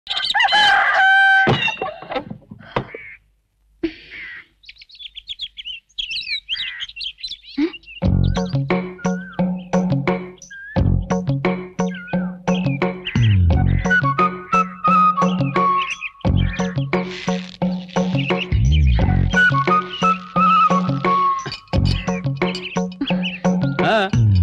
ആ.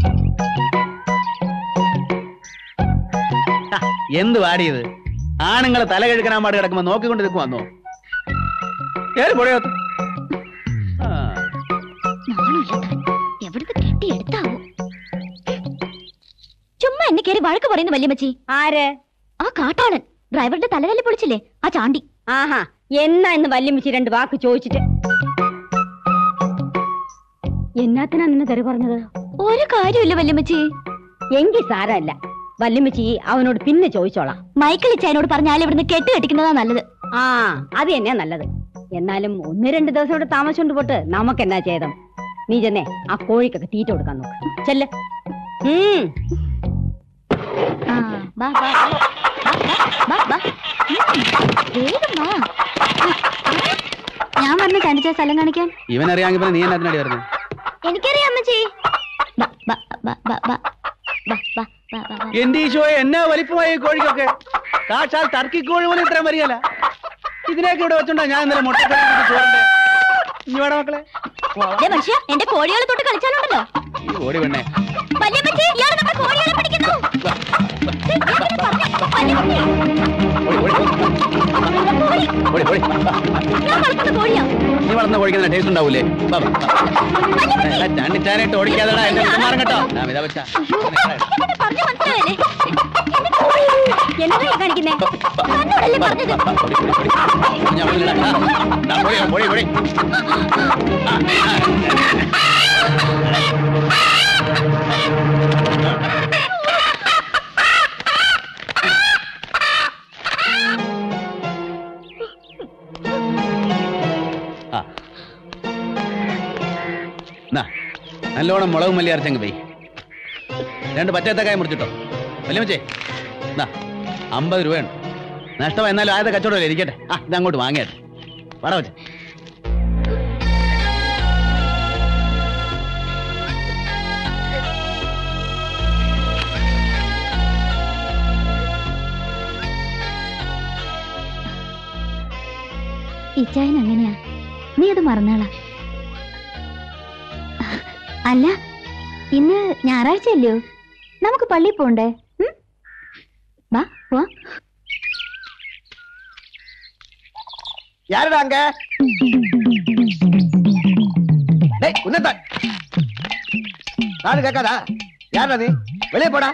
ഹ, എന്ത് വാടിയത് ആണുങ്ങളെ തല കഴുകനാൻ പാട് കിടക്കുമ്പോ നോക്കിക്കൊണ്ട് നിൽക്കും വന്നോ കേറി പൊടിയത്ത് എവിടുന്ന് കെട്ടിയെടുത്താവോ ചുമ്മാ എന്നെ കയറി വഴക്ക് പറയുന്നു വല്യമ്മച്ചി ആര് ആ കാട്ടാളൻ ഡ്രൈവറുടെ തലതല്ലി പൊളിച്ചില്ലേ ആ ചാണ്ടി ആഹാ എന്നാ ഇന്ന് വല്യമ്മച്ചി രണ്ട് വാക്ക് ചോദിച്ചിട്ട് എന്നാത്തിനാ നിന്നെ തെറി പറഞ്ഞത് ഒരു കാര്യമില്ല വല്യമ്മച്ചി എങ്കി സാരമല്ല വല്യമ്മച്ചി അവനോട് പിന്നെ ചോദിച്ചോളാം മൈക്കിൾ ഇച്ചായനോട് പറഞ്ഞാൽ ഇവിടുന്ന് കെട്ട് കെട്ടിക്കുന്നതാ നല്ലത് ആ അത് തന്നെയാ നല്ലത് എന്നാലും ഒന്ന് രണ്ട് ദിവസം ഇവിടെ താമസിച്ചോണ്ട് പോട്ട് നമുക്ക് എന്നാ ചെയ്തം നീ ചെന്നേ ആ കോഴിക്കൊക്കെ തീറ്റ കൊടുക്കാൻ നോക്ക് ചെല്ല് ഉം ആ, വാ, വാ, വാ. വാ, വാ, വാ. ഉം, വേഗം വാ. ഞാൻ പറഞ്ഞ ചാണ്ടിച്ച സ്ഥലം കാണിക്കാൻ ഇവൻ അറിയാമെങ്കിൽ പിന്നെ നീ എന്നെ അതിനടി വരുന്നത് എനിക്കറിയാം അമ്മച്ചി വാ, വാ, വാ, വാ, വാ. വാ, വാ, വാ, വാ, വാ. എന്റെ ഈശോയെ എന്നാ വലിപ്പമായി ഈ കോഴിക്കൊക്കെ കാശാൽ ടർക്കി കോഴി പോലും ഇത്രയും വരികയല്ല ഇതിനൊക്കെ ഇവിടെ വെച്ചോണ്ടാ ഞാൻ ഇന്നലെ മുട്ട ചോറിന്റെ ഇനി വേണം മക്കളെ ദേ മനുഷ്യ എന്റെ കോഴികളെ തൊട്ട് കളിച്ചാലുണ്ടല്ലോ ഈ ഓടി വേണേ വല്യമ്മച്ചി ഇയാൾ നമ്മുടെ കോഴികളെ പിടിക്കുന്നു ദേ, ഞാനിങ്ങനെ പറഞ്ഞ, വല്യമ്മച്ചി, ഓടി ഓടി ഞാൻ വളർത്തുന്ന കോഴിയാ നീ വളർന്ന കോഴിക്കുന്ന ടേസ്റ്റ് ഉണ്ടാവൂലേ ബാ, ബാ, ബാ. ചാണ്ടിച്ചാനായിട്ട് ഓടിക്കാതെടാ എന്റെ മാറും കേട്ടോ ഞാൻ ഇതാ വെച്ചാ ഇതൊക്കെ പറഞ്ഞ മനസ്സിലായല്ലേ എന്റെ കോഴി എന്നതാ ഈ കാണിക്കുന്നേ തന്നോടല്ലേ പറഞ്ഞത് ഓടി, ഓടി, ഓടി. ഞാൻ വിളിച്ചില്ല. ദാ, ദാ, ഓടി, ഓടി, ഓടി. ആ. എന്നാ, നല്ലോണം മുളകും മല്ലി അരച്ചങ്ങ് പോയി രണ്ട് പച്ചത്തക്കായ മുറിച്ചിട്ടോ വലിയ മച്ചേ എന്നാ അമ്പത് രൂപയുണ്ട് നഷ്ടം എന്നാലും ആദ്യത്തെ കച്ചവടമല്ലേ ഇരിക്കട്ടെ ആ ഇത് അങ്ങോട്ട് വാങ്ങിയത് വട വെച്ച ഇച്ചായൻ അങ്ങനെയാ നീ അത് മറന്നാളാ അല്ല ഇന്ന് ഞായറാഴ്ചയല്ലയോ നമുക്ക് പള്ളിയിൽ പോണ്ടേ ഉം? വാ പോവാ யாருடா அங்க டேய் உன்னதான் நாடு கேட்காதா யாருடா நீ வெளியே போடா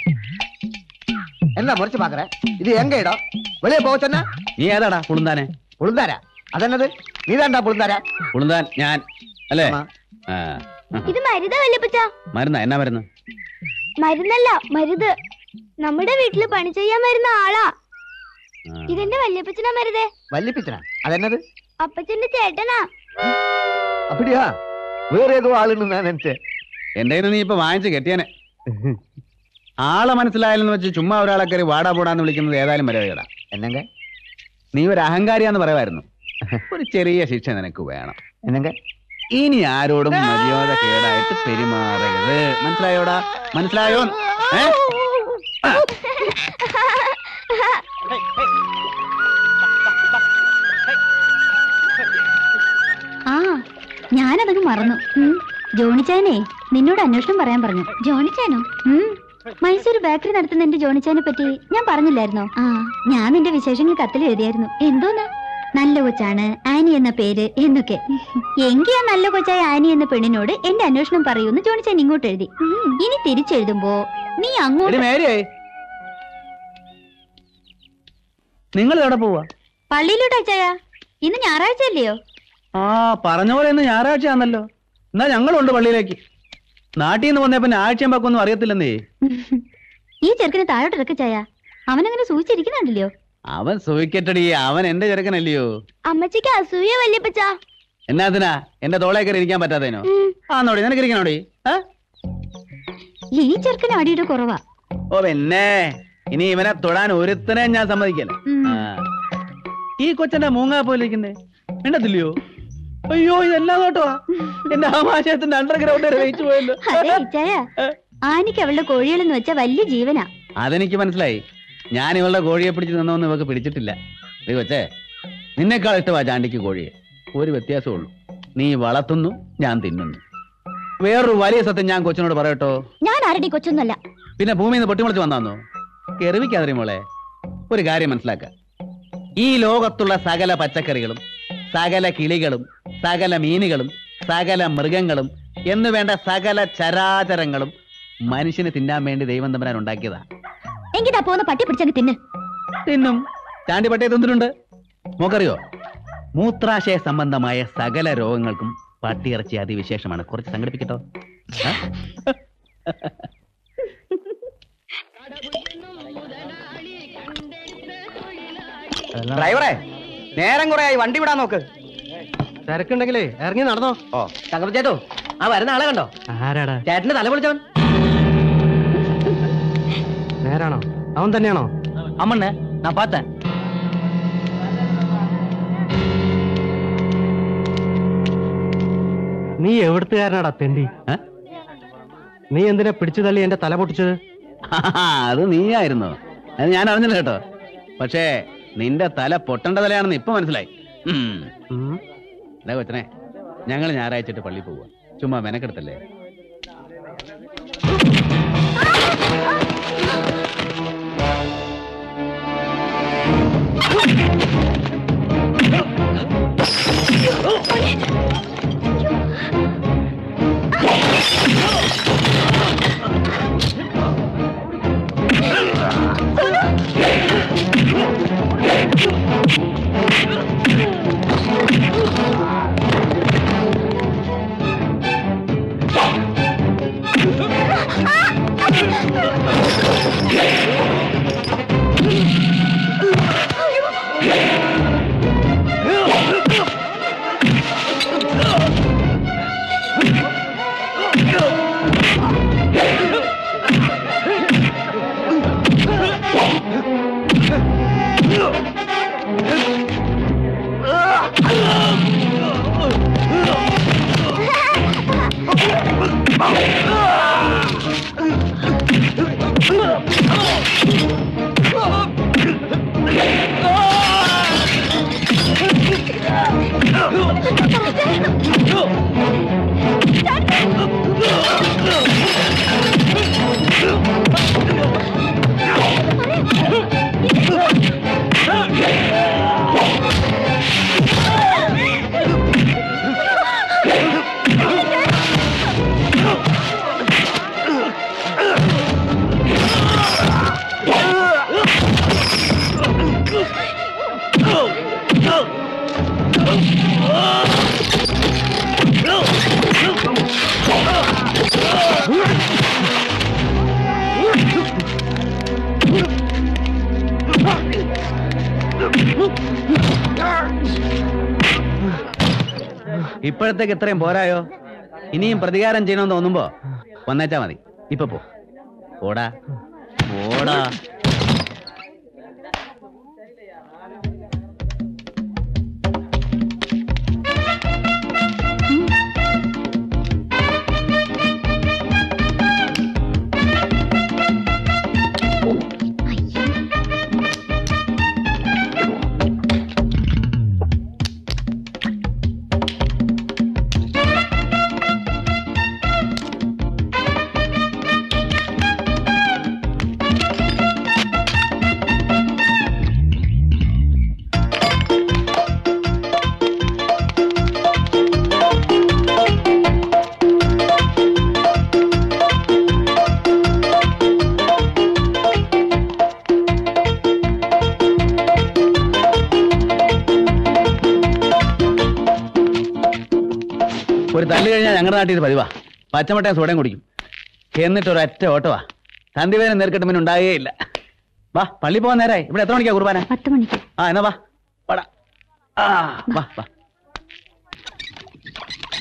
என்ன முறைச்சு பாக்குற இது எங்க இடம் வெளியே போக சொன்ன നീ ഏതാടാ പുളുന്താനെ புழுந்தாரா அதென்னது நீதான்டா புழுந்தாரா പുളുന്താൻ ഞാൻ അല്ലേ ஆமா. ആ ആ. ഇത് മരുതാ വല്യപ്പച്ച മരുന്നാ എന്നാ മരുന്ന് മരുന്നല്ല മരുത് നമ്മുടെ വീട്ടില് പണി ചെയ്യാൻ വരുന്ന ആളാ ആ. ഇതെന്റെ വല്യപ്പച്ചനാ മരുതേ வள்ளிப்பிச்சனா அது என்னது അപ്പച്ചന്റെ ചേട്ടനാ அப்படியா வேற ஏதோ ஆளுன்னு நான் நினைச்சேன் എന്റെ കയ്യിൽ നിന്ന് നീ ഇപ്പൊ വാങ്ങിച്ച് കെട്ടിയാനെ ആളെ മനസ്സിലായാലെന്ന് വെച്ച് ചുമ്മാ ഒരാളെ കയറി വാടാ പോടാന്ന് വിളിക്കുന്നത് ഏതായാലും മര്യാദ என்னங்க നീ ഒരു അഹങ്കാരിയാന്ന് പറയുമായിരുന്നു ഒരു ചെറിയ ശിക്ഷ നിനക്ക് വേണം என்னங்க ഇനി ആരോടും മര്യാദ കേടായിട്ട് പെരുമാറരുത് മനസ്സിലായോടാ മനസ്സിലായോ ഏ ആ ഞാനതങ്ങ് മറന്നു ജോണിച്ചാനെ നിന്നോട് അന്വേഷണം പറയാൻ പറഞ്ഞു ജോണിച്ചാനോ മൈസൂർ ബേക്കറി നടത്തുന്ന എന്റെ ജോണിച്ചാനെ പറ്റി ഞാൻ പറഞ്ഞില്ലായിരുന്നോ ആ ഞാൻ നിന്റെ വിശേഷങ്ങൾ കത്തിൽ എഴുതിയായിരുന്നു എന്തോന്നാ നല്ല കൊച്ചാണ് ആനി എന്ന പേര് എന്നൊക്കെ എങ്കി ആ നല്ല കൊച്ചായ ആനി എന്ന പെണ്ണിനോട് എന്റെ അന്വേഷണം പറയൂന്ന് ജോണിച്ചാൻ ഇങ്ങോട്ട് എഴുതി ഇനി തിരിച്ചെഴുതുമ്പോ നീ അങ്ങോട്ട് എടി മേരിയായി നിങ്ങൾ എവിടെ പോവാ പള്ളിയിലോട്ട് അച്ചായ ഇന്ന് ഞായറാഴ്ച അല്ലയോ ആ പറഞ്ഞ പോലെ ഇന്ന് ഞായറാഴ്ചയാണല്ലോ എന്നാ ഞങ്ങളുണ്ട് പള്ളിയിലേക്ക് നാട്ടിൽ നിന്ന് വന്നേ പിന്നെ ആഴ്ചയും പക്കൊന്നും അറിയത്തില്ലെന്നേ ഈ ചെറുക്കനെ താഴോട്ട് ഇറക്ക ചായ അവനങ്ങനെ സൂചിച്ചിരിക്കുന്നുണ്ടല്ലോ അവൻ സൂയിക്കട്ടടി അവൻ എന്റെ ചെറുക്കനല്ലയോ അമ്മച്ചിക്ക് അസൂയ വല്യപ്പച്ച എന്നാത്തിനാ എന്റെ തോളെ കയറി ഇരിക്കാൻ പറ്റാത്തേനോ ആ നോടി നിനക്ക് ഇരിക്കണോടി ആ? ഈ ചെറുക്കന് അടിയുടെ കുറവാ ഓ പിന്നെ ഇനി ഇവനെ തൊടാൻ ഒരുത്തനെ ഞാൻ സമ്മതിക്കല്ല ഉം. ആ. ഈ കൊച്ചന്റെ മൂങ്ങാ പോലിരിക്കുന്നേ മിണ്ടത്തില്ലയോ അയ്യോ ഇതെല്ലാം കേട്ടോ എന്റെ ആമാശയത്തിന്റെ അണ്ടർഗ്രൗണ്ട് വരെ വെയിച്ചു പോയല്ലോ അതെ ഇച്ചായ ആനിക്ക് അവളുടെ കോഴികളെന്ന് വെച്ചാ വലിയ ജീവനാ അതെനിക്ക് മനസ്സിലായി ഞാൻ ഇവളുടെ കോഴിയെ പിടിച്ച് നിന്നൊന്നും ഇവക്ക് പിടിച്ചിട്ടില്ല നീ കൊച്ചേ നിന്നെക്കാൾ ഇഷ്ടമാ ചാണ്ടിക്ക് കോഴിയെ ഒരു വ്യത്യാസമുള്ളൂ നീ വളർത്തുന്നു ഞാൻ തിന്നുന്നു വേറൊരു വലിയ സത്യം ഞാൻ കൊച്ചിനോട് പറയട്ടോ ഞാൻ ആരുടെ കൊച്ചൊന്നുമല്ല പിന്നെ ഭൂമിയിൽ നിന്ന് പൊട്ടിമുളച്ച് വന്നാന്നോ എറിവിക്കാതിരി മോളെ ഒരു കാര്യം മനസ്സിലാക്ക ഈ ലോകത്തുള്ള സകല പച്ചക്കറികളും സകല കിളികളും സകല മീനുകളും സകല മൃഗങ്ങളും എന്ന് വേണ്ട സകല ചരാചരങ്ങളും മനുഷ്യന് തിന്നാൻ വേണ്ടി ദൈവം തമ്പരാൻ ഉണ്ടാക്കിയതാ എങ്കിതാ പോന്ന പട്ടി പിടിച്ചങ്ങ് തിന്ന് തിന്നും ചാണ്ടി പട്ടയെ തിന്നിട്ടുണ്ട് മോക്കറിയോ മൂത്രാശയ സംബന്ധമായ സകല രോഗങ്ങൾക്കും പട്ടിയിറച്ചി അതിവിശേഷമാണ് കുറച്ച് സംഘടിപ്പിക്കട്ടോ ആ? ഡ്രൈവറെ നേരം കുറെ ആയി വണ്ടി വിടാൻ നോക്ക് തിരക്കുണ്ടെങ്കിലേ ഇറങ്ങി നടന്നോ ഓ തങ്കപ്പ ചേട്ടോ ആ വരുന്ന ആളെ കണ്ടോ ആരാടാ ചേട്ടന് തല പൊളിച്ചവൻ നേരാണോ അവൻ തന്നെയാണോ അമ്മണ്ണ ഞാൻ പാത്ത നീ എവിടുത്തുകാരനാടാ തെണ്ടി ഏ? നീ എന്തിനാ പിടിച്ചു തള്ളി എന്റെ തല പൊട്ടിച്ചത് ആ, അത് നീയായിരുന്നു അത് ഞാൻ അറിഞ്ഞില്ല കേട്ടോ പക്ഷേ നിന്റെ തല പൊട്ടേണ്ട തലയാണെന്ന് ഇപ്പൊ മനസ്സിലായി ഉം. ഉം. ദേ കൊച്ചനെ ഞങ്ങൾ ഞായറാഴ്ചയിട്ട് പള്ളി പോവുക ചുമ്മാ മെനക്കെടുത്തല്ലേ ഇപ്പോഴത്തേക്ക് ഇത്രയും പോരായോ ഇനിയും പ്രതികാരം ചെയ്യണമെന്ന് തോന്നുമ്പോ വന്നേച്ചാ മതി ഇപ്പൊ പോ ഓടാ ഓടാ ഒരു തല്ല് കഴിഞ്ഞാൽ ഞങ്ങളുടെ നാട്ടിൽ ഇത് പതിവാ പച്ചമുട്ടയും സോഡയും കുടിക്കും എന്നിട്ട് ഒരൊറ്റ ഓട്ടവാ സന്ധിവേദന നേർക്കെട്ട് പിന്നെ ഉണ്ടായേ ഇല്ല വാ പള്ളി പോകാൻ നേരായി ഇവിടെ എത്ര മണിക്കാ കുർബാന പത്ത് മണിക്ക് ആ എന്നാ വാ വാടാ ആ വാ വാ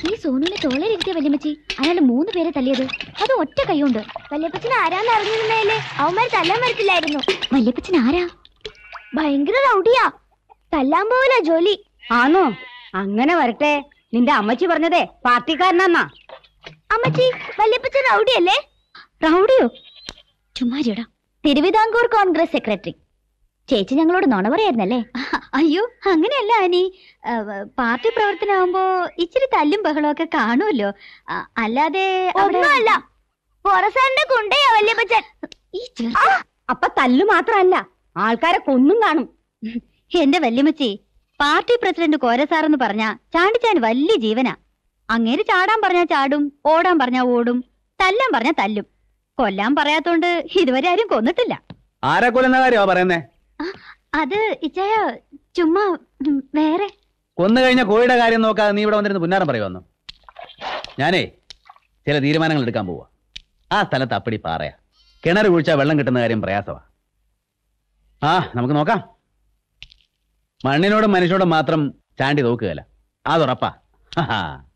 ഈ സോനുവിനെ തോളയിലിരുത്തിയ വല്യമ്മച്ചി അയാള് മൂന്ന് പേരെ തല്ലിയത് അത് ഒറ്റ കൈയുണ്ട് വല്യപ്പച്ചൻ ആരാന്ന് അറിഞ്ഞിരുന്നേലേ അവന്മാർ തല്ലാൻ വരത്തില്ലായിരുന്നു വല്യപ്പച്ചൻ ആരാ ഭയങ്കര റൗഡിയാ തല്ലാൻ പോവില്ല ജോലി ആണോ അങ്ങനെ വരട്ടെ നിന്റെ അമ്മച്ചി പറഞ്ഞതേ പാർട്ടിക്കാരനാന്നാ അമ്മച്ചി വല്യപ്പച്ചൻ റൗഡിയല്ലേ റൗഡിയോ ചുമ്മാരിയടാ തിരുവിതാംകൂർ കോൺഗ്രസ് സെക്രട്ടറി ചേച്ചി ഞങ്ങളോട് നുണ പറയായിരുന്നല്ലേ അയ്യോ അങ്ങനെയല്ല അനി ആ, പാർട്ടി പ്രവർത്തനമാകുമ്പോ ഇച്ചിരി തല്ലും ബഹളവും ഒക്കെ കാണുമല്ലോ ആ, അല്ലാതെ ഒന്നുമല്ല പൊറസാറിന്റെ കൊണ്ടയാ വല്യപ്പച്ചൻ ഈ ചെറുക്കൻ അപ്പൊ തല്ലു മാത്രമല്ല ആൾക്കാരെ കൊന്നും കാണും എന്റെ വല്യമ്മച്ചി പാർട്ടി പ്രസിഡന്റ് കോരസാറെന്ന് പറഞ്ഞ ചാണ്ടിച്ചാൻ വലിയ ജീവനാ അങ്ങേര് ചാടാൻ പറഞ്ഞാ ചാടും ഓടാൻ പറഞ്ഞാ ഓടും തല്ലാൻ പറഞ്ഞാ തല്ലും കൊല്ലാൻ പറയാത്തോണ്ട് ഇതുവരെ ആരും കൊന്നിട്ടില്ല ആരെ കൊല്ലുന്ന കാര്യമാ പറയുന്നേ അത് ഇച്ചായ ചുമ്മാ ഉം, വേറെ കൊന്നു കഴിഞ്ഞ കോഴിയുടെ കാര്യം നോക്കാതെ നീ ഇവിടെ വന്നിരുന്ന് പുന്നാരം പറയുമെന്നു ഞാനേ ചില തീരുമാനങ്ങൾ എടുക്കാൻ പോവാ ആ സ്ഥലത്ത് അപ്പടി പാറയാ കിണർ കുഴിച്ചാൽ വെള്ളം കിട്ടുന്ന കാര്യം പ്രയാസമാ ആ നമുക്ക് നോക്കാം മണ്ണിനോടും മനുഷ്യനോടും മാത്രം ചാണ്ടി നോക്കുകയല്ല അതുറപ്പാ ഹാ